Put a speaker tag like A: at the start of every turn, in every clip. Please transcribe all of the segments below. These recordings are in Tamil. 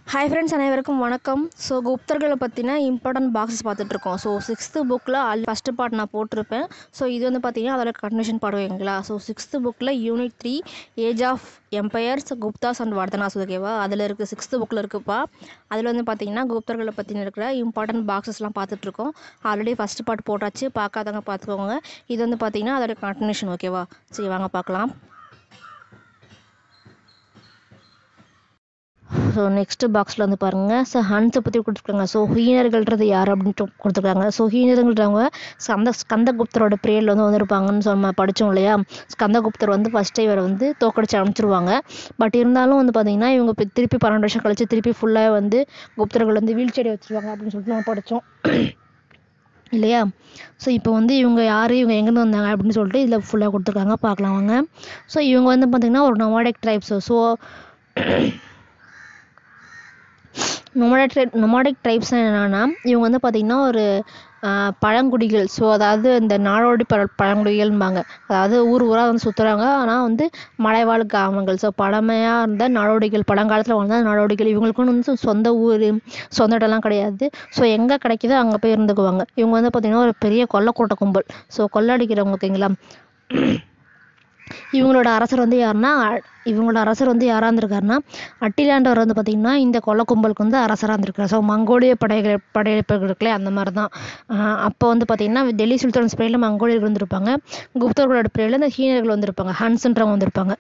A: ஹாய் ஃப்ரெண்ட்ஸ் அனைவருக்கும் வணக்கம் ஸோ குப்தர்களை பற்றின இம்பார்ட்டன்ட் பாக்ஸஸ் பார்த்துட்ருக்கோம் ஸோ சிக்ஸ்த்து புக்கில் ஆல் ஃபஸ்ட்டு பார்ட் நான் போட்டிருப்பேன் ஸோ இது வந்து பார்த்தீங்கன்னா அதோட கண்டினியூஷன் பாடுவீங்களா ஸோ சிக்ஸ்த்து புக்கில் unit three age of empires Guptas and Vardhanas ஓகேவா அதில் இருக்குது சிக்ஸ்த்து புக்கில் இருக்குப்பா அதில் வந்து பார்த்தீங்கன்னா குப்தர்களை பற்றின இருக்கிற இம்பார்ட்டன்ட் பாக்ஸஸ்லாம் பார்த்துட்ருக்கோம் ஆல்ரெடி ஃபஸ்ட்டு பார்ட் போட்டாச்சு பார்க்காதவங்க பார்த்துக்கோங்க இது வந்து பார்த்தீங்கன்னா அதோட கண்டினியூஷன் ஓகேவா சரி வாங்க பார்க்கலாம் ஸோ நெக்ஸ்ட் பாக்ஸில் வந்து பாருங்கள் ஸோ ஹன்ஸை பற்றி கொடுத்துருக்காங்க ஸோ ஹீனர்கள்ன்றது யார் அப்படின்ட்டு கொடுத்துருக்காங்க ஸோ ஹீனர்கள்ன்றவங்க ஸ்கந்த ஸ்கந்தகுப்தரோட பிரேயரில் வந்து வந்திருப்பாங்கன்னு சொன்ன படித்தோம் இல்லையா ஸ்கந்தகுப்தர் வந்து ஃபஸ்ட்டு இவரை வந்து தோக்கடிச்சு அனுப்பிச்சிருவாங்க பட் இருந்தாலும் வந்து பார்த்தீங்கன்னா இவங்க இப்போ திருப்பி பன்னெண்டு வருஷம் கழிச்சு திருப்பி ஃபுல்லாக வந்து குப்தர்கள் வந்து வீல் செடி வச்சுருவாங்க அப்படின்னு சொல்லிட்டு நம்ம படித்தோம் இல்லையா ஸோ இப்போ வந்து இவங்க யார் இவங்க எங்கேருந்து வந்தாங்க அப்படின்னு சொல்லிட்டு இதில் ஃபுல்லாக கொடுத்துருக்காங்க பார்க்கலாம் வாங்க ஸோ இவங்க வந்து பார்த்திங்கன்னா ஒரு நொமாடிக் ட்ரைப்ஸ் ஸோ நொமாடிக் ட்ரை நொமாடிக் ட்ரைப்ஸ் என்னென்னா இவங்க வந்து பார்த்திங்கன்னா ஒரு பழங்குடிகள் ஸோ அதாவது இந்த நாடோடி பழ பழங்குடிகள்பாங்க அதாவது ஊர் ஊராக வந்து சுற்றுறாங்க ஆனால் வந்து மலைவாழ் கிராமங்கள் ஸோ பழமையாக இருந்த நாடோடிகள் பழங்காலத்தில் வாழ்ந்த நாடோடிகள் இவங்களுக்குன்னு வந்து சொந்த ஊர் சொந்த இடம்லாம் கிடையாது ஸோ எங்கே கிடைக்குதோ அங்கே போய் இருந்துக்குவாங்க இவங்க வந்து பார்த்திங்கன்னா ஒரு பெரிய கொல்லக்கூட்ட கும்பல் ஸோ கொள்ளடிக்கிறவங்க ஓகேங்களா இவங்களோட அரசர் வந்து யாருன்னா இவங்களோட அரசர் வந்து யாராக இருந்திருக்காருன்னா அட்டிலாண்டவர் வந்து பார்த்திங்கன்னா இந்த கொல்ல கும்பலுக்கு வந்து அரசராக இருந்திருக்காரு ஸோ மங்கோலிய படைகள் படையெடுப்புகள் இருக்குல்ல அந்த மாதிரி தான் அப்போ வந்து பார்த்திங்கன்னா டெல்லி சுல்தான் ஸ்பெயினில் மங்கோலியர்கள் வந்திருப்பாங்க குப்தர்களோட பிரிவில் இந்த ஹீனர்கள் வந்திருப்பாங்க ஹன்ஸ்ன்றவங்க வந்திருப்பாங்க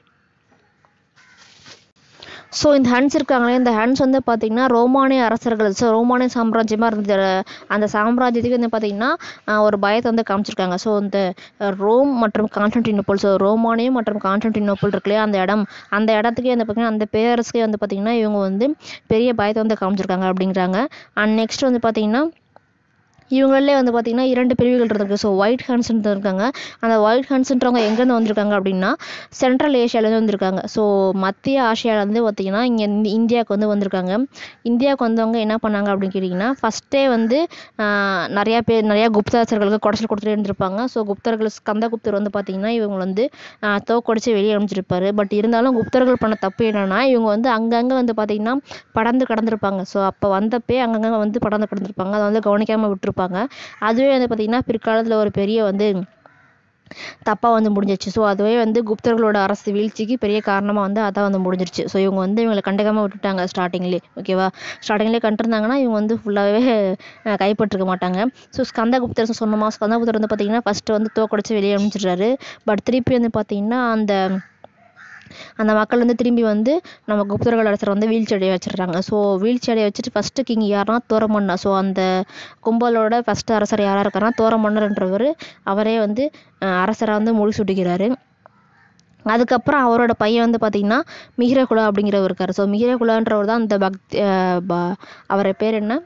A: ஸோ இந்த ஹன்ஸ் இருக்காங்களே இந்த ஹன்ஸ் வந்து பார்த்திங்கன்னா ரோமானிய அரசர்கள் ஸோ ரோமானிய சாம்ராஜ்யமாக இருந்த அந்த சாம்ராஜ்யத்துக்கு வந்து பார்த்திங்கன்னா ஒரு பயத்தை வந்து காமிச்சிருக்காங்க ஸோ இந்த ரோம் மற்றும் கான்ஸ்டன்டினோப்பிள் ஸோ ரோமானியம் மற்றும் கான்ஸ்டன்டினோப்பிள் இருக்கு இல்லையா அந்த இடம் அந்த இடத்துக்கே வந்து பார்த்திங்கன்னா அந்த பேரரசுக்கே வந்து பார்த்திங்கன்னா இவங்க வந்து பெரிய பயத்தை வந்து காமிச்சிருக்காங்க அப்படிங்கிறாங்க அண்ட் நெக்ஸ்ட் வந்து பார்த்திங்கன்னா இவங்களே வந்து பார்த்திங்கன்னா இரண்டு பிரிவுகள் இருக்குது ஸோ ஒயிட் ஹன்ஸ்ன்ட்டு இருக்காங்க அந்த ஒயிட் ஹன்ஸ்ன்றவங்க எங்கேருந்து வந்திருக்காங்க அப்படின்னா சென்ட்ரல் ஏஷியாவிலேருந்து வந்திருக்காங்க ஸோ மத்திய ஆசியாவிலேருந்து பார்த்திங்கன்னா இங்கே இந்தியாவுக்கு வந்து வந்திருக்காங்க இந்தியாவுக்கு வந்தவங்க என்ன பண்ணாங்க அப்படின்னு கேட்டிங்கன்னா ஃபஸ்ட்டே வந்து நிறையா பேர் நிறையா குப்தாசர்களுக்கு குடைச்சல் கொடுத்துட்டே இருந்திருப்பாங்க ஸோ குப்தர்கள் ஸ்கந்தகுப்தர் வந்து பார்த்திங்கன்னா இவங்க வந்து தோக்கடிச்சு வெளியே அனுப்பிச்சிருப்பாரு பட் இருந்தாலும் குப்தர்கள் பண்ண தப்பு என்னென்னா இவங்க வந்து அங்கங்கே வந்து பார்த்திங்கன்னா படர்ந்து கடந்திருப்பாங்க ஸோ அப்போ வந்தப்பே அங்கங்கே வந்து படர்ந்து கடந்திருப்பாங்க அதை வந்து கவனிக்காமல் விட்டுருப்பாங்க இருப்பாங்க அதுவே வந்து பார்த்திங்கன்னா பிற்காலத்தில் ஒரு பெரிய வந்து தப்பாக வந்து முடிஞ்சிருச்சு ஸோ அதுவே வந்து குப்தர்களோட அரசு வீழ்ச்சிக்கு பெரிய காரணமாக வந்து அதான் வந்து முடிஞ்சிருச்சு ஸோ இவங்க வந்து இவங்களை கண்டுக்காமல் விட்டுட்டாங்க ஸ்டார்டிங்லேயே ஓகேவா ஸ்டார்டிங்லேயே கண்டிருந்தாங்கன்னா இவங்க வந்து ஃபுல்லாகவே கைப்பற்றிருக்க மாட்டாங்க ஸோ ஸ்கந்தகுப்தர் சொன்னமா ஸ்கந்தகுப்தர் வந்து பார்த்திங்கன்னா ஃபஸ்ட்டு வந்து தோக்கடிச்சு வெளியே அனுப்பிச்சிடுறாரு பட் திருப்பி வந்து பார்த்திங்கன்னா அந்த அந்த மக்கள் வந்து திரும்பி வந்து நம்ம குப்தர்கள் அரசர் வந்து வீழ்ச்சி அடைய வச்சிடுறாங்க ஸோ வீழ்ச்சி அடைய வச்சுட்டு ஃபஸ்ட்டு கிங் யாருன்னா தோரமன்னா ஸோ அந்த கும்பலோட ஃபஸ்ட்டு அரசர் யாராக இருக்காருன்னா தோரமன்னர்ன்றவர் அவரே வந்து அரசராக வந்து முடிசூட்டிக்கிறாரு அதுக்கப்புறம் அவரோட பையன் வந்து பார்த்திங்கன்னா மிகிரகுலா அப்படிங்கிறவர் இருக்கார் ஸோ மிகிரகுலான்றவர் தான் அந்த பக்தி அவரை பேர் என்ன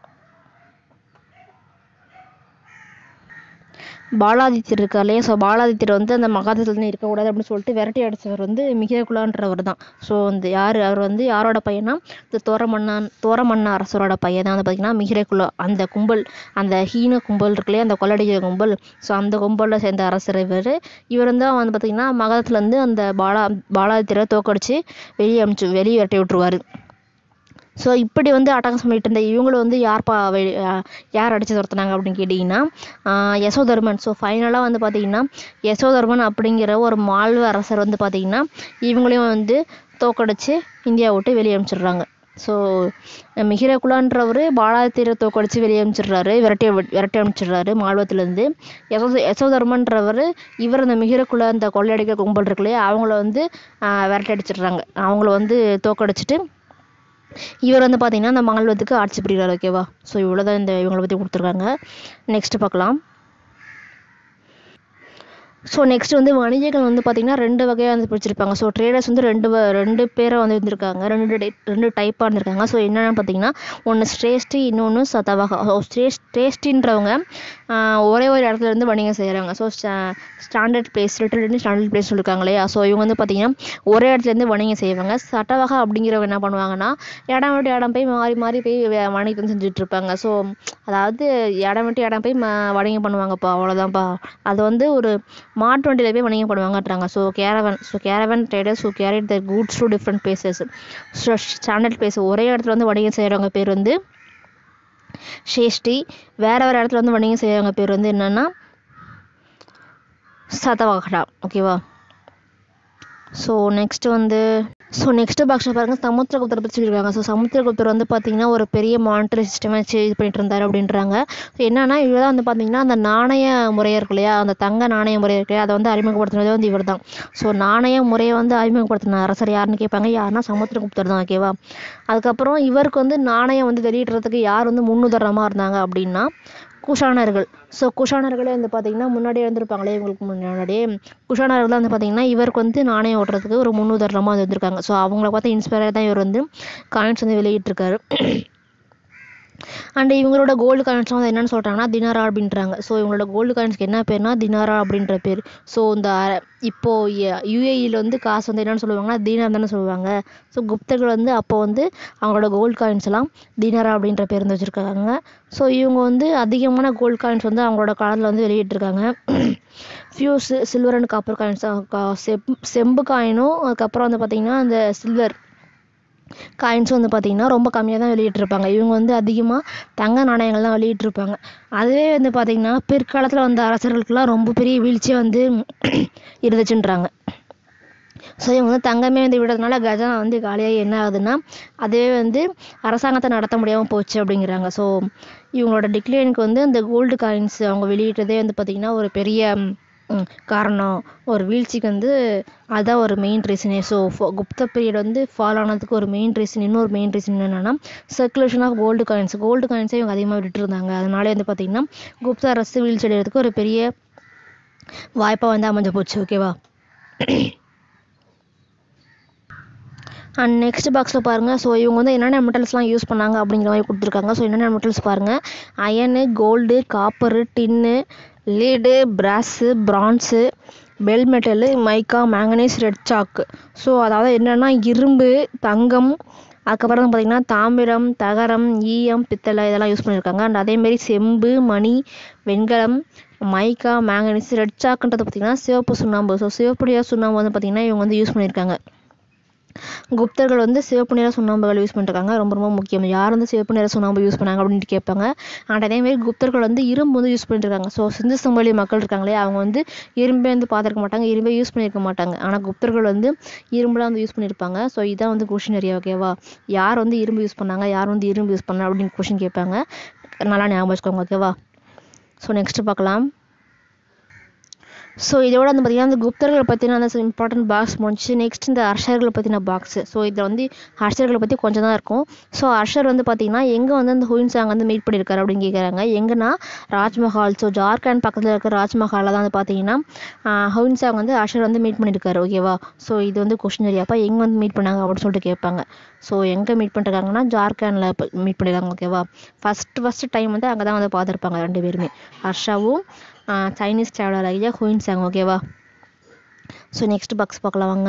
A: பாலாதித்யர் இருக்கார் இல்லையா ஸோ பாலாதித்யர் வந்து அந்த மகாதத்தில் இருக்கக்கூடாது அப்படின்னு சொல்லிட்டு விரட்டி அடித்தவர் வந்து மிககுலான்றவர் தான் ஸோ அந்த யார் அவர் வந்து யாரோட பையனா இந்த தோரமன்னான் தோரமன்னா அரசரோட பையன் தான் வந்து பார்த்திங்கன்னா மிகிரகுலா அந்த கும்பல் அந்த ஹீன கும்பல் இருக்கு இல்லையா அந்த கொள்ளடிக்கிற கும்பல் ஸோ அந்த கும்பலில் சேர்ந்த அரசர் இவர் இவர் தான் வந்து பார்த்திங்கன்னா மகதத்துலேருந்து அந்த பாலா பாலாதித்யரை தோக்கடிச்சு வெளியே அனுப்பிச்சு வெளியே விரட்டி விட்டுருவார் ஸோ இப்படி வந்து அட்டகாசம் பண்ணிட்டு இருந்த இவங்களும் வந்து யார் பா யார் அடித்து துரத்துனாங்க அப்படின்னு கேட்டிங்கன்னா யசோதர்மன் ஸோ ஃபைனலாக வந்து பார்த்திங்கன்னா யசோதர்மன் அப்படிங்கிற ஒரு மால்வ அரசர் வந்து பார்த்திங்கன்னா இவங்களையும் வந்து தோக்கடிச்சு இந்தியா விட்டு வெளியே அனுப்பிச்சிடுறாங்க ஸோ மிகிரகுலான்றவர் பாலாத்திர தோக்கடிச்சு வெளியே அனுப்பிச்சிடுறாரு விரட்டி விரட்டி அனுப்பிச்சிடுறாரு மால்வத்துலேருந்து யசோ யசோதர்மன்றவர் இவர் அந்த மிகிரகுலா அந்த கொள்ளையடிக்கிற கும்பல் இருக்கு இல்லையா அவங்கள வந்து விரட்டி அடிச்சிடுறாங்க அவங்கள வந்து தோக்கடிச்சிட்டு இவர் வந்து பார்த்திங்கன்னா அந்த மால்வத்துக்கு ஆட்சி புரிகிறார் ஓகேவா ஸோ இவ்வளோ தான் இந்த இவங்களை பற்றி கொடுத்துருக்காங்க நெக்ஸ்ட் பார்க்கலாம் ஸோ நெக்ஸ்ட் வந்து வணிகர்கள் வந்து பார்த்திங்கன்னா ரெண்டு வகையாக வந்து பிரிச்சிருப்பாங்க ஸோ ட்ரேடர்ஸ் வந்து ரெண்டு ரெண்டு பேரை வந்து இருந்திருக்காங்க ரெண்டு ரெண்டு டைப்பாக இருந்திருக்காங்க ஸோ என்னென்னு பார்த்தீங்கன்னா ஒன்று ஸ்ரேஷ்டி இன்னொன்று சதவகா ஸோ ஸ்ரேஷ் ஸ்ரேஷ்டின்றவங்க ஒரே ஒரு இடத்துல இருந்து வணிகம் செய்கிறாங்க so standard place return standard place சொல்லியிருக்காங்க இல்லையா ஸோ இவங்க வந்து பார்த்திங்கன்னா ஒரே இடத்துலேருந்து வணிகம் செய்வாங்க சட்டவகா அப்படிங்கிறவங்க என்ன பண்ணுவாங்கன்னா இடம் விட்டு இடம் போய் மாறி மாறி போய் வணிகத்தை செஞ்சுட்டு இருப்பாங்க ஸோ அதாவது இடம் விட்டு இடம் போய் வணிகம் பண்ணுவாங்கப்பா அவ்வளோதான்ப்பா அது வந்து ஒரு மாட்டு வண்டியில் போய் வணிகம் பண்ணுவாங்கன்றாங்க so caravan so caravan traders so carried the goods to different places so standard place ஒரே இடத்துல வந்து வணிகம் செய்கிறவங்க பேர் வந்து ஷேஷ்டி வேறு வேறு இடத்துல வந்து வணிகம் செய்கிறவங்க பேர் வந்து என்னென்னா சதவாகடா ஓகேவா ஸோ நெக்ஸ்ட் வந்து ஸோ நெக்ஸ்ட் பாக்ஸில் பாருங்கள் சமுத்திரகுப்தரை பற்றி சொல்லியிருக்காங்க ஸோ சமுத்திரகுப்தர் வந்து பார்த்தீங்கன்னா ஒரு பெரிய மானிட்டரி சிஸ்டமே வச்சு இது பண்ணிட்டு இருந்தார் அப்படின்றாங்க ஸோ என்னன்னா இவர் தான் வந்து பார்த்தீங்கன்னா அந்த நாணய முறை இருக்கு இல்லையா அந்த தங்க நாணய முறை இருக்கு இல்லையா அதை வந்து அறிமுகப்படுத்தினதே வந்து இவர் தான் ஸோ நாணய முறையை வந்து அறிமுகப்படுத்தின அரசர் யாருன்னு கேட்பாங்க யாருன்னா சமுத்திரகுப்தர் தான் ஓகேவா அதுக்கப்புறம் இவருக்கு வந்து நாணயம் வந்து வெளியிடுறதுக்கு யார் வந்து முன்னுதாரணமாக இருந்தாங்க அப்படின்னா குஷானர்கள் ஸோ குஷானர்களே வந்து பார்த்தீங்கன்னா முன்னாடியே இருந்திருப்பாங்களே இவங்களுக்கு முன்னாடியே குஷானர்கள் வந்து பார்த்தீங்கன்னா இவருக்கு வந்து நாணயம் ஓட்டுறதுக்கு ஒரு முன்னுதாரணமாக வந்து இருந்திருக்காங்க ஸோ அவங்கள பார்த்து இன்ஸ்பயராக தான் இவர் வந்து காயின்ஸ் வந்து வெளியிட்டிருக்காரு அண்ட் இவங்களோட கோல்டு காயின்ஸ்லாம் வந்து என்னென்னு சொல்கிறாங்கன்னா தினாரா அப்படின்றாங்க ஸோ இவங்களோட கோல்டு காயின்ஸ்க்கு என்ன பேர்னா தினாரா அப்படின்ற பேர் ஸோ இந்த அர- இப்போ யூஏஇயில் வந்து காசு வந்து என்னென்னு சொல்லுவாங்கன்னா தீனார் தானே சொல்லுவாங்க ஸோ குப்தர்கள் வந்து அப்போ வந்து அவங்களோட கோல்டு காயின்ஸ் எல்லாம் தீனாரா அப்படின்ற பேர் வந்து வச்சுருக்காங்க ஸோ இவங்க வந்து அதிகமான கோல்டு காயின்ஸ் வந்து அவங்களோட காலத்தில் வந்து வெளியிட்டிருக்காங்க few silver and copper coins செம்பு காயினும் அதுக்கப்புறம் வந்து பார்த்திங்கன்னா அந்த சில்வர் காயின்ஸ் வந்து பார்த்திங்கன்னா ரொம்ப கம்மியாக தான் வெளியிட்டிருப்பாங்க இவங்க வந்து அதிகமாக தங்க நாணயங்கள் தான் வெளியிட்டிருப்பாங்க அதுவே வந்து பார்த்திங்கன்னா பிற்காலத்தில் வந்த அரசர்களுக்கெல்லாம் ரொம்ப பெரிய வீழ்ச்சியை வந்து இருந்துச்சுன்றாங்க ஸோ இவங்க வந்து தங்கமே வந்து விடுறதுனால கஜானா வந்து காலியாகி என்ன ஆகுதுன்னா அதுவே வந்து அரசாங்கத்தை நடத்த முடியாமல் போச்சு அப்படிங்கிறாங்க ஸோ இவங்களோட டிக்ளைனுக்கு வந்து அந்த கோல்டு காயின்ஸ் அவங்க வெளியிட்டதே வந்து பார்த்திங்கன்னா ஒரு பெரிய ம், காரணம் ஒரு வீழ்ச்சிக்கு வந்து அதுதான் ஒரு மெயின் ரீசனே ஸோ குப்த பீரியட் வந்து ஃபால் ஆனதுக்கு ஒரு மெயின் ரீசன் இன்னொரு மெயின் ரீசன் என்னென்னா circulation of gold coins gold காயின்ஸே இவங்க அதிகமாக விட்டுட்டு இருந்தாங்க அதனாலே வந்து பார்த்திங்கன்னா குப்த அரசு வீழ்ச்சி அடைகிறதுக்கு ஒரு பெரிய வாய்ப்பாக வந்து அமைஞ்சு போச்சு ஓகேவா அண்ட் நெக்ஸ்ட் பாக்ஸில் பாருங்கள் ஸோ இவங்க வந்து என்னென்ன மெட்டல்ஸ்லாம் யூஸ் பண்ணாங்க அப்படிங்கிற மாதிரி கொடுத்துருக்காங்க ஸோ என்னென்ன மெட்டல்ஸ் பாருங்கள் iron gold copper tin lead brass bronze bell metal mica manganese red chalk so அதாவது என்னென்னா இரும்பு தங்கம் அதுக்கப்புறம் பார்த்திங்கன்னா தாமிரம் தகரம் ஈயம் பித்தளை இதெல்லாம் யூஸ் பண்ணியிருக்காங்க அண்ட் அதேமாரி செம்பு மணி வெண்கலம் மைக்கா மேங்கனீஸ் ரெட் சாக்குன்றது பார்த்திங்கன்னா சிவப்பு சுண்ணாம்பு ஸோ சிவப்பு நிற சுண்ணாம்பு வந்து பார்த்திங்கன்னா இவங்க வந்து யூஸ் பண்ணியிருக்காங்க குப்தர்கள் வந்து சிவப்பு நிற சுண்ணாம்புகள் யூஸ் பண்ணிருக்காங்க ரொம்ப ரொம்ப முக்கியம் யார் வந்து சிவப்பு நிற சுண்ணாம்பு யூஸ் பண்ணாங்க அப்படின்ட்டு கேட்பாங்க அண்ட் அதேமாரி குப்தர்கள் வந்து இரும்பு வந்து யூஸ் பண்ணிருக்காங்க ஸோ சிந்து சமவெளி மக்கள் இருக்காங்களே அவங்க வந்து இரும்பே வந்து பார்த்துருக்க மாட்டாங்க இரும்பே யூஸ் பண்ணியிருக்க மாட்டாங்க ஆனால் குப்தர்கள் வந்து இரும்புலாம் வந்து யூஸ் பண்ணியிருப்பாங்க ஸோ இதான் வந்து கொஷின் ஏரியா ஓகேவா யார் வந்து இரும்பு யூஸ் பண்ணாங்க யார் வந்து இரும்பு யூஸ் பண்ணா அப்படின்னு கொஷின் கேட்பாங்க நல்லா ஞாபகம் வச்சுக்கோங்க ஓகேவா ஸோ நெக்ஸ்ட் பார்க்கலாம் ஸோ இதோட வந்து பார்த்திங்கன்னா அந்த குப்தர்களை பற்றின அந்த இம்பார்ட்டன்ட் பாக்ஸ் முடிஞ்சு நெக்ஸ்ட் இந்த அர்ஷர்களை பற்றின பாக்ஸ் ஸோ இதில் வந்து ஹர்ஷர்களை பற்றி கொஞ்சம் தான் இருக்கும் ஸோ ஹர்ஷர் வந்து பார்த்திங்கன்னா எங்கே வந்து அந்த ஹுயின்சாங் வந்து மீட் பண்ணியிருக்காரு அப்படின்னு கேட்குறாங்க எங்கன்னா ராஜ்மஹால் ஸோ ஜார்க்கண்ட் பக்கத்தில் இருக்க ராஜ்மஹாலில் தான் வந்து பார்த்தீங்கன்னா ஹுயின்சாங் வந்து ஹர்ஷர் வந்து மீட் பண்ணியிருக்காரு ஓகேவா ஸோ இது வந்து கொஷின் ஏரியாப்பா எங்கே வந்து மீட் பண்ணாங்க அப்படின்னு சொல்லிட்டு கேட்பாங்க ஸோ எங்கே மீட் பண்ணிருக்காங்கன்னா ஜார்க்கண்டில் மீட் பண்ணியிருக்காங்க ஓகேவா ஃபஸ்ட்டு ஃபஸ்ட்டு டைம் வந்து அங்கே தான் வந்து பார்த்துருப்பாங்க ரெண்டு பேருமே ஹர்ஷாவும் ஆஹ் சைனீஸ் ட்ராவலர் ஐயா ஹுயின்சாங் ஓகேவா ஸோ நெக்ஸ்ட் பாக்ஸ் பார்க்கலாம் வாங்க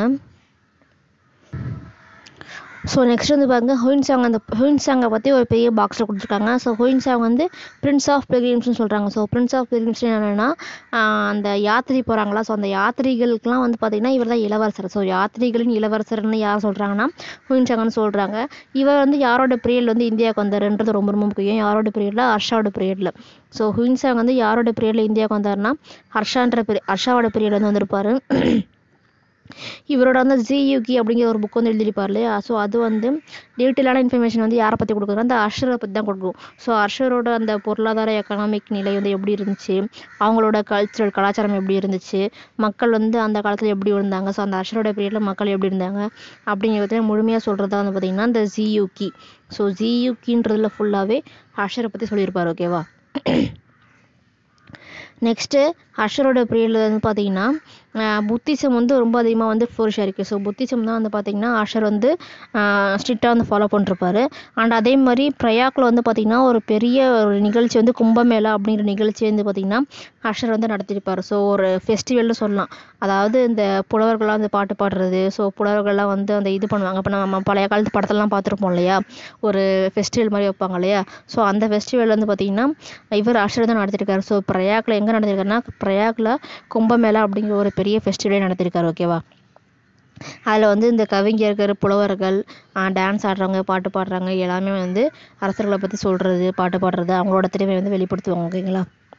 A: ஸோ நெக்ஸ்ட் வந்து பாருங்க ஹுயின்சாங் அந்த ஹுயின்சாங்கை பற்றி ஒரு பெரிய பாக்ஸில் கொடுத்துருக்காங்க ஸோ ஹுயின்சாங் வந்து பிரின்ஸ் ஆஃப் பிலிகிரிம்ஸ்னு சொல்கிறாங்க ஸோ பிரின்ஸ் ஆஃப் பிலிகிரிம்ஸ் என்னென்னா அந்த யாத்திரை போகிறாங்களா ஸோ அந்த யாத்திரிகளுக்கெலாம் வந்து பார்த்திங்கன்னா இவர் தான் இளவரசர் ஸோ யாத்திரிகளின் இளவரசர்னு யார் சொல்கிறாங்கன்னா ஹுயின்சாங்னு சொல்கிறாங்க இவர் வந்து யாரோட பீரியட் வந்து இந்தியாவுக்கு வந்தாருன்றது ரொம்ப ரொம்ப முக்கியம் யாரோட பீரியடில் ஹர்ஷாவோட பீரியடில் ஸோ ஹுயின்சாங் வந்து யாரோட பீரியடில் இந்தியாவுக்கு வந்தாருன்னா ஹர்ஷான்ற பீரியட் ஹர்ஷாவோட பீரியட் வந்து வந்திருப்பாரு இவரோட வந்து ஜியூகி அப்படிங்கிற ஒரு புக் வந்து எழுதியிருப்பார் இல்லையா ஸோ அது வந்து டீட்டெயிலான இன்ஃபர்மேஷன் வந்து யாரை பற்றி கொடுக்குறோம் அந்த அர்ஷரை பற்றி தான் கொடுக்கும் ஸோ அர்ஷரோட அந்த பொருளாதார எக்கனாமிக் நிலை வந்து எப்படி இருந்துச்சு அவங்களோட கல்ச்சரல் கலாச்சாரம் எப்படி இருந்துச்சு மக்கள் வந்து அந்த காலத்தில் எப்படி இருந்தாங்க ஸோ அந்த அர்ஷரோட பீரியடில் மக்கள் எப்படி இருந்தாங்க அப்படிங்கிறத முழுமையாக சொல்கிறதா வந்து பார்த்திங்கன்னா இந்த ஜியூகி ஸோ ஜியூகின்றதுல ஃபுல்லாகவே அர்ஷரை பற்றி சொல்லியிருப்பார் ஓகேவா நெக்ஸ்ட்டு ஹர்ஷரோட பீரியடில் வந்து பார்த்தீங்கன்னா புத்திசம் வந்து ரொம்ப அதிகமாக வந்து ஃப்ளோரிஷ் ஆயிருக்கு ஸோ புத்திசம் தான் வந்து பார்த்திங்கன்னா அஷர் வந்து ஸ்ட்ரிக்டாக வந்து ஃபாலோ பண்ணிருப்பாரு அண்ட் அதே மாதிரி பிரயாக்கில் வந்து பார்த்திங்கன்னா ஒரு பெரிய ஒரு நிகழ்ச்சி வந்து கும்பமேளா அப்படிங்கிற நிகழ்ச்சி வந்து பார்த்திங்கன்னா அஷர் வந்து நடத்தியிருப்பார் ஸோ ஒரு ஃபெஸ்டிவல்னு சொல்லலாம் அதாவது இந்த புலவர்கள்லாம் வந்து பாட்டு பாடுறது ஸோ புலவர்கள்லாம் வந்து அந்த இது பண்ணுவாங்க இப்போ நம்ம பழைய காலத்து படத்தெல்லாம் பார்த்துருப்போம் இல்லையா ஒரு ஃபெஸ்டிவல் மாதிரி வைப்பாங்க இல்லையா ஸோ அந்த ஃபெஸ்டிவல் வந்து பார்த்திங்கன்னா இவர் அஷர் தான் நடத்திருக்காரு ஸோ பிரயாக்கில் எங்கே நடத்திருக்காருன்னா பிரயாக்கில் கும்பமேளா அப்படிங்கிற ஒரு பெரிய ஃபெஸ்டிவலே நடத்திருக்காரு ஓகேவா அதில் வந்து இந்த கவிஞர்கள் புலவர்கள் டான்ஸ் ஆடுறவங்க பாட்டு பாடுறாங்க எல்லாமே வந்து அரசர்களை பற்றி சொல்கிறது பாட்டு பாடுறது அவங்களோட திறமையை வந்து வெளிப்படுத்துவாங்க ஓகேங்களா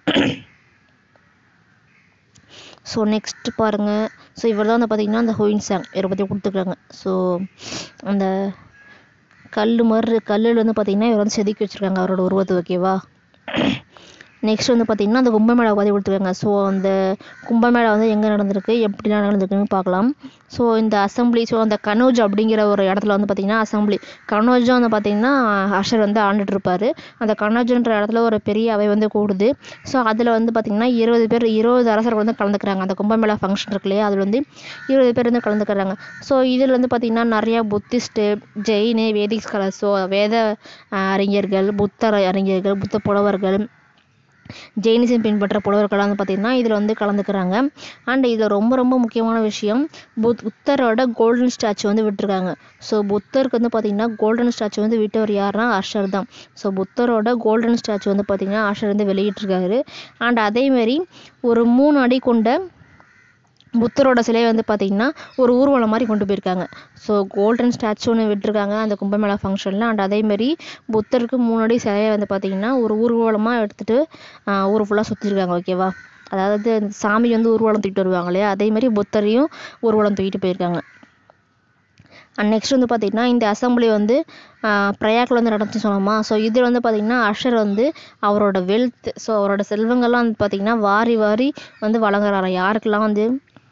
A: ஸோ நெக்ஸ்ட் பாருங்கள் ஸோ இவர் தான் வந்து பார்த்திங்கன்னா அந்த ஹோயின் சாங் இவரை பற்றி கொடுத்துருக்காங்க ஸோ அந்த கல் மாதிரி கல்லில் வந்து பார்த்திங்கன்னா இவர் வந்து செதுக்கி வச்சுருக்காங்க அவரோட உருவத்தை ஓகேவா நெக்ஸ்ட் வந்து பார்த்திங்கன்னா அந்த கும்பமேளா பற்றி கொடுத்துருக்காங்க ஸோ அந்த கும்பமேளா வந்து எங்கே நடந்திருக்கு எப்படிலாம் நடந்திருக்குன்னு பார்க்கலாம் ஸோ இந்த அசம்பிளி ஸோ அந்த கனோஜ் அப்படிங்கிற ஒரு இடத்துல வந்து பார்த்திங்கன்னா அசம்பிளி கனோஜும் வந்து பார்த்திங்கன்னா அஷர் வந்து ஆண்டுட்டு இருப்பார் அந்த கனோஜுன்ற இடத்துல ஒரு பெரிய அவை வந்து கூடுது ஸோ அதில் வந்து பார்த்திங்கன்னா இருபது பேர் இருபது அரசர்கள் வந்து கலந்துக்கிறாங்க அந்த கும்பமேளா ஃபங்க்ஷன் இருக்கு இல்லையா அதில் வந்து இருபது பேர் வந்து கலந்துக்கிறாங்க ஸோ இதில் வந்து பார்த்திங்கன்னா நிறையா Buddhist Jain Vedic scholar so வேத அறிஞர்கள் புத்தர் அறிஞர்கள் புத்த புலவர்கள் ஜெயினிசம் பின்பற்ற புலவர்கள்லாம் வந்து பார்த்திங்கன்னா இதில் வந்து கலந்துக்கிறாங்க அண்ட் இதில் ரொம்ப ரொம்ப முக்கியமான விஷயம் புத் புத்தரோட கோல்டன் ஸ்டாச்சு வந்து விட்டுருக்காங்க ஸோ புத்தருக்கு வந்து பார்த்திங்கன்னா கோல்டன் ஸ்டாச்சு வந்து விட்டவர் யாருன்னா அஷர் தான் ஸோ புத்தரோட கோல்டன் ஸ்டாச்சு வந்து பார்த்திங்கன்னா அஷர் வந்து வெளியிட்டிருக்காரு அண்ட் அதேமாரி ஒரு மூணு அடி கொண்ட புத்தரோட சிலையை வந்து பார்த்திங்கன்னா ஒரு ஊர்வலம் மாதிரி கொண்டு போயிருக்காங்க ஸோ கோல்டன் ஸ்டாச்சு ஒன்று விட்டுருக்காங்க அந்த கும்பமேளா ஃபங்க்ஷனில் அண்ட் அதேமாரி புத்தருக்கு முன்னாடி சிலையை வந்து பார்த்திங்கன்னா ஒரு ஊர்வலமாக எடுத்துகிட்டு ஊர் ஃபுல்லாக சுற்றிருக்காங்க ஓகேவா அதாவது அந்த சாமி வந்து ஊர்வலம் தூக்கிட்டு வருவாங்க இல்லையா அதேமாரி புத்தரையும் ஊர்வலம் தூக்கிட்டு போயிருக்காங்க அண்ட் நெக்ஸ்ட் வந்து பார்த்திங்கன்னா இந்த அசம்பிளி வந்து பிரயாக்கில் வந்து நடந்துச்சு சொன்னோமா ஸோ இதில் வந்து பார்த்திங்கன்னா அஷர் வந்து அவரோட வெல்த் ஸோ அவரோட செல்வங்கள்லாம் வந்து பார்த்திங்கன்னா வாரி வாரி வந்து வழங்குறாராம் யாருக்கெல்லாம் வந்து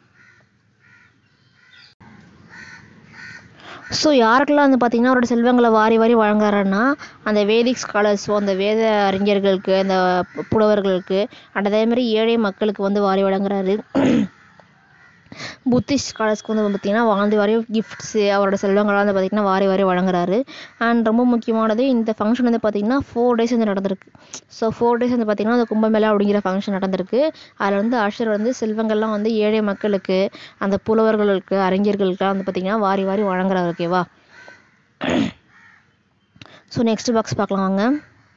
A: ஸோ யாருக்கெல்லாம் வந்து பார்த்திங்கன்னா அவரோட செல்வங்களை வாரி வாரி வழங்குறாருன்னா அந்த வேதிக் ஸ்காலர்ஸ் அந்த வேத அறிஞர்களுக்கு அந்த புலவர்களுக்கு அண்ட் அதேமாதிரி ஏழை மக்களுக்கு வந்து வாரி வழங்குறாரு புத்திஸ்ட் ஸ்காலர்ஸ்க்கு வந்து பார்த்திங்கன்னா வாழ்ந்து வாரி கிஃப்ட்ஸு அவரோட செல்வங்கள்லாம் வந்து பார்த்திங்கன்னா வாரி வாரி வழங்குறாரு அண்ட் ரொம்ப முக்கியமானது இந்த ஃபங்க்ஷன் வந்து பார்த்திங்கன்னா ஃபோர் டேஸ் வந்து நடந்திருக்கு ஸோ ஃபோர் டேஸ் வந்து பார்த்திங்கன்னா அந்த கும்பமேளா அப்படிங்கிற ஃபங்க்ஷன் நடந்திருக்கு அதில் வந்து அஷர் வந்து செல்வங்கள்லாம் வந்து ஏழை மக்களுக்கு அந்த புலவர்களுக்கு அறிஞர்களுக்குலாம் வந்து பார்த்திங்கன்னா வாரி வாரி வழங்குறாரு ஓகேவா ஸோ நெக்ஸ்ட் பாக்ஸ் பார்க்கலாம் வாங்க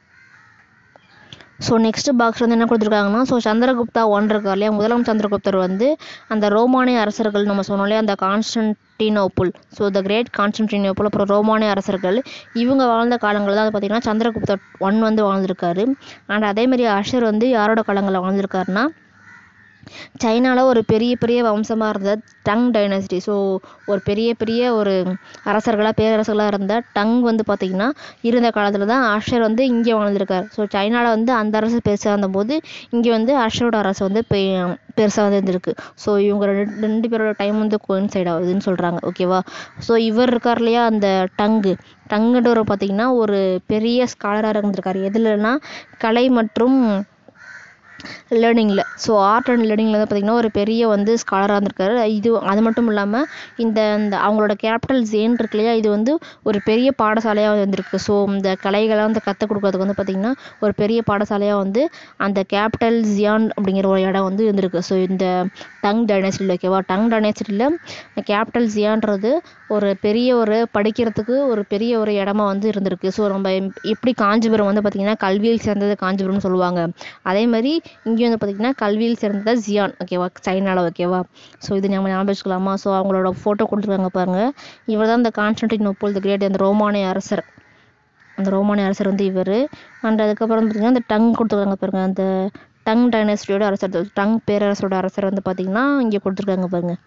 A: ஸோ நெக்ஸ்ட் பாக்ஸ் வந்து என்ன கொடுத்துருக்காங்கன்னா ஸோ சந்திரகுப்தா ஒன் இருக்கார் இல்லையா முதலாம் சந்திரகுப்தர் வந்து அந்த ரோமானிய அரசர்கள் நம்ம சொன்னோம் இல்லையா அந்த கான்ஸ்டன்டினோப்புல் ஸோ த கிரேட் கான்ஸ்டன்டினோப்புல் அப்புறம் ரோமானிய அரசர்கள் இவங்க வாழ்ந்த காலங்களில் தான் பார்த்திங்கன்னா சந்திரகுப்தர் ஒன் வந்து வாழ்ந்திருக்காரு அண்ட் அதேமாதிரி அஷர் வந்து யாரோட காலங்களில் வாழ்ந்திருக்காருன்னா சைனாவில் ஒரு பெரிய பெரிய வம்சமாக இருந்த டங் டைனஸ்டி ஸோ ஒரு பெரிய பெரிய ஒரு அரசர்களாக பேரரசர்களாக இருந்த டங் வந்து பார்த்திங்கன்னா இருந்த காலத்தில் தான் அஷர் வந்து இங்கே வாழ்ந்திருக்கார் ஸோ சைனாவில் வந்து அந்த அரசு பெருசாக இருந்தபோது இங்கே வந்து அஷரோட அரசு வந்து பெ பெருசாக வந்து இருந்திருக்கு ஸோ இவங்க ரெண்டு ரெண்டு பேரோட டைம் வந்து கோயின்சைட் ஆகுதுன்னு சொல்கிறாங்க ஓகேவா ஸோ இவர் இருக்கார் இல்லையா அந்த டங்கு டங்குன்றவர் பார்த்திங்கன்னா ஒரு பெரிய ஸ்காலராக இருந்திருக்காரு எதுலன்னா கலை மற்றும் லேர்னிங்கில் ஸோ ஆர்ட் அண்ட் லேர்னிங்கில் வந்து பார்த்திங்கன்னா ஒரு பெரிய வந்து ஸ்காலராக இருந்திருக்காரு இது அது மட்டும் இல்லாமல் இந்த இந்த அவங்களோட கேபிட்டல் ஜேன் இருக்கு இல்லையா இது வந்து ஒரு பெரிய பாடசாலையாக வந்திருக்கு ஸோ இந்த கலைகளை வந்து கற்றுக் கொடுக்கறதுக்கு வந்து பார்த்திங்கன்னா ஒரு பெரிய பாடசாலையாக வந்து அந்த கேபிட்டல் ஜியான் அப்படிங்கிற ஒரு இடம் வந்து இருந்திருக்கு ஸோ இந்த டங் டைனஸ்டியில் ஓகேவா டங் டைனஸ்டியில் கேபிட்டல் ஜியான்றது ஒரு பெரிய ஒரு படிக்கிறதுக்கு ஒரு பெரிய ஒரு இடமா வந்து இருந்திருக்கு ஸோ நம்ம எப்படி காஞ்சிபுரம் வந்து பார்த்திங்கன்னா கல்வியில் சிறந்தது காஞ்சிபுரம்னு சொல்லுவாங்க அதே மாதிரி இங்கேயும் வந்து பார்த்திங்கன்னா கல்வியில் சிறந்தது ஜியான் ஓகேவா சைனாவில் ஓகேவா ஸோ இது நம்ம ஞாபகம் வச்சுக்கலாமா ஸோ அவங்களோட ஃபோட்டோ கொடுத்துருக்காங்க பாருங்கள் இவர் தான் இந்த கான்ஸ்டன்டினோப்போல் த கிரேட் அந்த ரோமானிய அரசர் அந்த ரோமானிய அரசர் வந்து இவர் அண்ட் அதுக்கப்புறம் பார்த்திங்கன்னா அந்த டங் கொடுத்துருக்காங்க பாருங்கள் அந்த டங் டைனஸ்டியோட அரசர் டங் பேரரசரோட அரசர் வந்து பார்த்திங்கன்னா இங்கே கொடுத்துருக்காங்க பாருங்கள்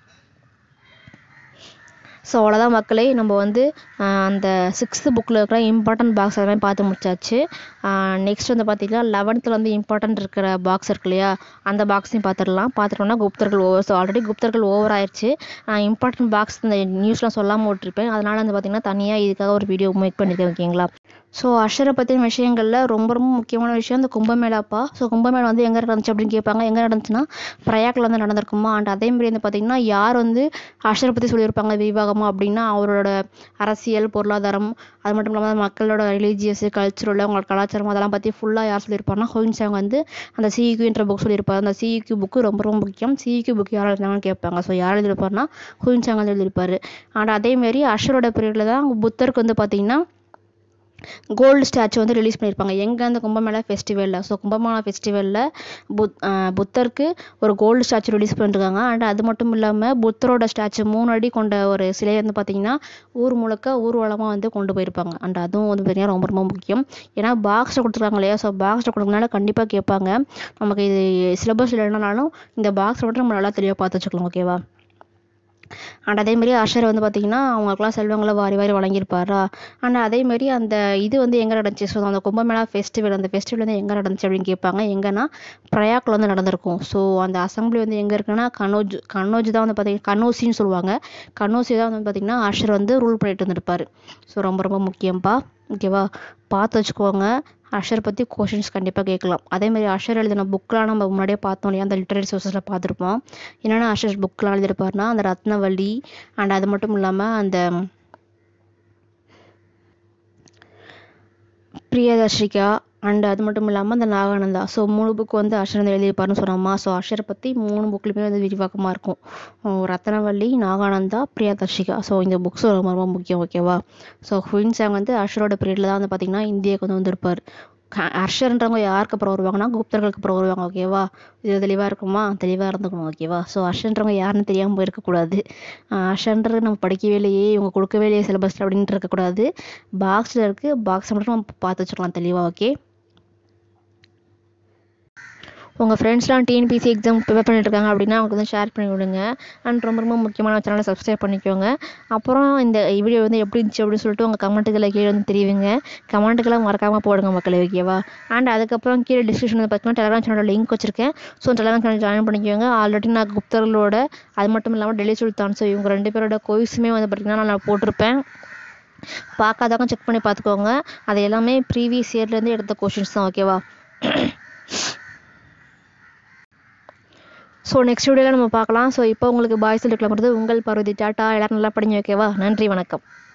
A: ஸோ அவ்வளோதான் மக்களே நம்ம வந்து அந்த சிக்ஸ்த்து புக்கில் இருக்கிற இம்பார்ட்டன்ட் பாக்ஸ் எல்லாமே பார்த்து முடிச்சாச்சு நெக்ஸ்ட் வந்து பார்த்திங்கன்னா லெவன்த்தில் வந்து இம்பார்ட்டன்ட் இருக்கிற பாக்ஸ் இருக்கு இல்லையா அந்த பாக்ஸையும் பார்த்துடலாம் பார்த்துட்டோம்னா குப்தர்கள் ஓவர் ஸோ ஆல்ரெடி குப்தர்கள் ஓவர் ஆயிடுச்சு இம்பார்ட்டன்ட் பாக்ஸ் இந்த நியூஸ்லாம் சொல்லாமல் விட்டுருப்பேன் அதனால் வந்து பார்த்திங்கன்னா தனியாக இதுக்காக ஒரு வீடியோ மேக் பண்ணியிருக்கேன் ஓகேங்களா ஸோ அஷரை பற்றின விஷயங்களில் ரொம்ப ரொம்ப முக்கியமான விஷயம் இந்த கும்பமேளாப்பா ஸோ கும்பமேளா வந்து எங்கே நடந்துச்சு அப்படின்னு கேட்பாங்க எங்கே நடந்துச்சுன்னா பிரயாக்கில் வந்து நடந்திருக்குமா அண்ட் அதே மாதிரி வந்து பார்த்திங்கன்னா யார் வந்து அஷரை பற்றி சொல்லியிருப்பாங்க விவாகமாக அப்படின்னா அவரோட அரசியல் பொருளாதாரம் அது மட்டும் இல்லாமல் மக்களோட ரிலீஜியஸ் கல்ச்சுரல் அவங்களோட கலாச்சாரம் அதெல்லாம் பற்றி ஃபுல்லாக யார் சொல்லியிருப்பாருன்னா ஹோயின்சாங் வந்து அந்த சிஇக்யூன்ற புக் சொல்லியிருப்பாரு அந்த சிஇக்யூ புக்கு ரொம்ப ரொம்ப முக்கியம் சிஇக்யூ புக் யார் எழுதினாங்கன்னு கேட்பாங்க ஸோ யார் எழுதியிருப்பாருன்னா ஹோயின்சாங் வந்து எழுதியிருப்பாரு அண்ட் அதேமாரி அஷரோட பீரியடில் தான் புத்தருக்கு வந்து பார்த்திங்கன்னா கோல்டு ஸ்டாச்சு வந்து ரிலீஸ் பண்ணியிருப்பாங்க எங்கே அந்த கும்பமேளா ஃபெஸ்டிவலில் ஸோ கும்பமேளா ஃபெஸ்டிவலில் புத் புத்தருக்கு ஒரு கோல்டு ஸ்டாச்சு ரிலீஸ் பண்ணிருக்காங்க அண்ட் அது மட்டும் இல்லாமல் புத்தரோட ஸ்டாச்சு மூணு அடி கொண்ட ஒரு சிலையை வந்து பார்த்திங்கன்னா ஊர் முழுக்க ஊர்வலமாக வந்து கொண்டு போயிருப்பாங்க அண்ட் அதுவும் வந்து பார்த்திங்கன்னா ரொம்ப ரொம்ப முக்கியம் ஏன்னா பாக்ஸில் கொடுத்துருக்காங்க இல்லையா ஸோ பாக்ஸில் கொடுக்கறதுனால கண்டிப்பாக கேட்பாங்க நமக்கு இது சிலபஸ் இல்லைனாலும் இந்த பாக்ஸை மட்டும் நம்ம நல்லா தெளிவாக பார்த்து வச்சுக்கலாம் ஓகேவா அண்ட் அதேமாரி அஷர் வந்து பார்த்திங்கன்னா அவங்களுக்குலாம் செல்வங்களை வாரி வாரி வழங்கியிருப்பாரா அண்ட் அதேமாரி அந்த இது வந்து எங்கே நடந்துச்சு ஸோ அந்த கும்பமேளா ஃபெஸ்டிவல் அந்த ஃபெஸ்டிவல் வந்து எங்கே நடந்துச்சு அப்படின்னு கேட்பாங்க எங்கன்னா பிரயாக்கில் வந்து நடந்திருக்கும் ஸோ அந்த அசம்பிளி வந்து எங்கே இருக்குன்னா கனோஜ் கனோஜ் தான் வந்து பார்த்திங்கன்னா கனோசின்னு சொல்லுவாங்க கனோசி தான் வந்து பார்த்திங்கன்னா அஷர் வந்து ரூல் பண்ணிட்டு இருந்திருப்பாரு ஸோ ரொம்ப ரொம்ப முக்கியம்ப்பா ஓகேவா பார்த்து வச்சுக்கோங்க அஷர் பற்றி கொஷின்ஸ் கண்டிப்பாக கேட்கலாம் அதேமாதிரி அஷர் எழுதின புக்கெலாம் நம்ம முன்னாடியே பார்த்தோம் இல்லையா அந்த லிட்டரரி சோர்ஸஸில் பார்த்துருப்போம் என்னென்ன அஷர் புக்கெலாம் எழுதியிருப்பாருன்னா அந்த ரத்னவள்ளி அண்ட் அது மட்டும் இல்லாமல் அந்த பிரியதர்ஷிகா அண்ட் அது மட்டும் இல்லாமல் அந்த நாகானந்தா ஸோ மூணு புக் வந்து அஷர் வந்து எழுதியிருப்பாருன்னு சொன்னோமா ஸோ அஷரை பற்றி மூணு புக்லையுமே வந்து விரிவாக்கமாக இருக்கும் ரத்னவள்ளி நாகானந்தா பிரியதர்ஷிகா ஸோ இந்த புக்ஸ் ரொம்ப ரொம்ப முக்கியம் ஓகேவா ஸோ ஹுயின்சாங் வந்து அஷரோட பீரியடில் தான் வந்து பார்த்திங்கன்னா இந்தியாவுக்கு வந்து வந்திருப்பார் அர்ஷர்ன்றவங்க யாருக்கு அப்புறம் வருவாங்கன்னா குப்தர்களுக்கு அப்புறம் வருவாங்க ஓகேவா இது தெளிவாக இருக்குமா தெளிவாக இருந்துக்கணும் ஓகேவா ஸோ அர்ஷன்றவங்க யாருன்னு தெரியாமல் போயிருக்கக்கூடாது அர்ஷன்றது நம்ம படிக்கவே இல்லையே இவங்க கொடுக்கவே இல்லையே சிலபஸில் அப்படின்ட்டு இருக்கக்கூடாது பாக்ஸில் இருக்குது பாக்ஸை மட்டும் நம்ம பார்த்து வச்சுக்கலாம் தெளிவாக ஓகே உங்கள் ஃப்ரெண்ட்ஸ்லாம் டிஎன்பிசி எக்ஸாம் ப்ரிப்பேர் பண்ணிட்டு இருக்காங்க அப்படின்னா அவங்களுக்கு வந்து ஷேர் பண்ணி விடுங்க அண்ட் ரொம்ப ரொம்ப முக்கியமான சேனலை சப்ஸ்கிரைப் பண்ணிக்கோங்க அப்புறம் இந்த வீடியோ வந்து எப்படி இருந்துச்சு அப்படின்னு சொல்லிட்டு உங்கள் கமெண்ட்டுகளை கீழே வந்து தெரிவிங்க கமெண்ட்டுக்கெல்லாம் மறக்காமல் போடுங்க மக்களே ஓகேவா அண்ட் அதுக்கப்புறம் கீழே டிஸ்கிரிப்ஷன் வந்து பார்த்தீங்கன்னா டெலகிராம் சேனலோட லிங்க் வச்சிருக்கேன் ஸோ டெலகிராம் சேனல் ஜாயின் பண்ணிக்கோங்க ஆல்ரெடி நான் குப்தர்களோட அது மட்டும் இல்லாமல் டெல்லி சுல்தான் ஸோ இவங்க ரெண்டு பேரோட கோய்ஸுமே வந்து பார்த்திங்கன்னா நான் போட்டிருப்பேன் பார்க்காதவங்க செக் பண்ணி பார்த்துக்கோங்க அது எல்லாமே ப்ரீவியஸ் இயர்லேருந்து எடுத்த கொஷின்ஸ் தான் ஓகேவா ஸோ நெக்ஸ்ட் வீடியோவில் நம்ம பார்க்கலாம் ஸோ இப்போ உங்களுக்கு பாய் சொல்லிக்கலாம் உங்கள் பார்வதி டாட்டா எல்லோரும் நல்லா படிங்க ஓகேவா நன்றி வணக்கம்